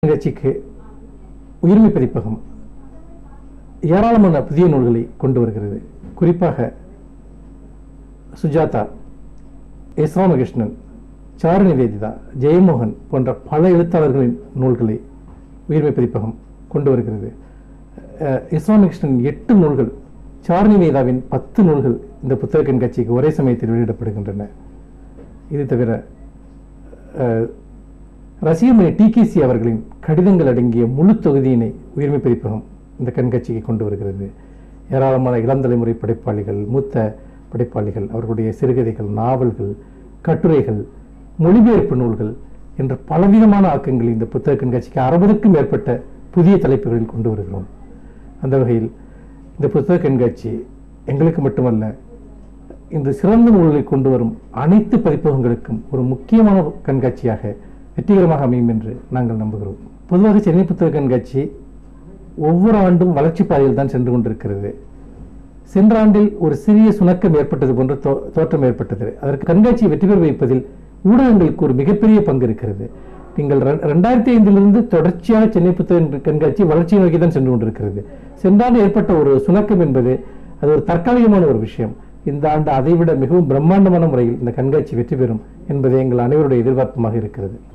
நிகழ்ச்சிக்கு உயிர்மை பதிப்பகம் ஏராளமான புதிய நூல்களை கொண்டு வருகிறது குறிப்பாக சுஜாதா எஸ் ராமகிருஷ்ணன் சாரு நிவேதிதா ஜெயமோகன் போன்ற பல எழுத்தாளர்களின் நூல்களை உயிர்மை பதிப்பகம் கொண்டு வருகிறது அஹ், எஸ் ராமகிருஷ்ணன் எட்டு நூல்கள் சாரு நிவேதாவின் பத்து நூல்கள் இந்த புத்தக கண்காட்சிக்கு ஒரே சமயத்தில் வெளியிடப்படுகின்றன இது தவிர அஹ், ரசிகமணி டிகேசி அவர்களின் கடிதங்கள் அடங்கிய முழு தொகுதியினை உயிர்மை பதிப்பகம் இந்த கண்காட்சிக்கு கொண்டு வருகிறது ஏராளமான இளம் தலைமுறை படைப்பாளிகள் மூத்த படைப்பாளிகள் அவர்களுடைய சிறுகதைகள் நாவல்கள் கட்டுரைகள் மொழிபெயர்ப்பு நூல்கள் என்ற பலவிதமான ஆக்கங்களை இந்த புத்தக கண்காட்சிக்கு அறுபதுக்கும் மேற்பட்ட புதிய தலைப்புகளில் கொண்டு வருகிறோம் அந்த வகையில் இந்த புத்தக கண்காட்சி எங்களுக்கு மட்டுமல்ல இந்த சிறந்த நூல்களை கொண்டு வரும் அனைத்து பதிப்பகங்களுக்கும் ஒரு முக்கியமான கண்காட்சியாக வெற்றிகரமாக அமையும் என்று நாங்கள் நம்புகிறோம் பொதுவாக சென்னை புத்தக கண்காட்சி ஒவ்வொரு ஆண்டும் வளர்ச்சி பாதையில் தான் சென்று கொண்டிருக்கிறது சென்ற ஆண்டில் ஒரு சிறிய சுணக்கம் ஏற்பட்டது போன்ற தோ- தோற்றம் ஏற்பட்டது அதற்கு கண்காட்சியை வெற்றி பெற வைப்பதில் ஊடகங்களுக்கு ஒரு மிகப்பெரிய பங்கு இருக்கிறது நீங்கள் ரெ- ரெண்டாயிரத்தி ஐந்திலிருந்து தொடர்ச்சியாக சென்னை புத்தக கண்காட்சி வளர்ச்சியை நோக்கி தான் சென்று கொண்டிருக்கிறது சென்ற ஆண்டு ஏற்பட்ட ஒரு சுணக்கம் என்பது அது ஒரு தற்காலிகமான ஒரு விஷயம் இந்த ஆண்டு அதைவிட மிகவும் பிரம்மாண்டமான முறையில் இந்த கண்காட்சி வெற்றி பெறும் என்பது எங்கள் அனைவருடைய எதிர்பார்ப்புமாக இருக்கிறது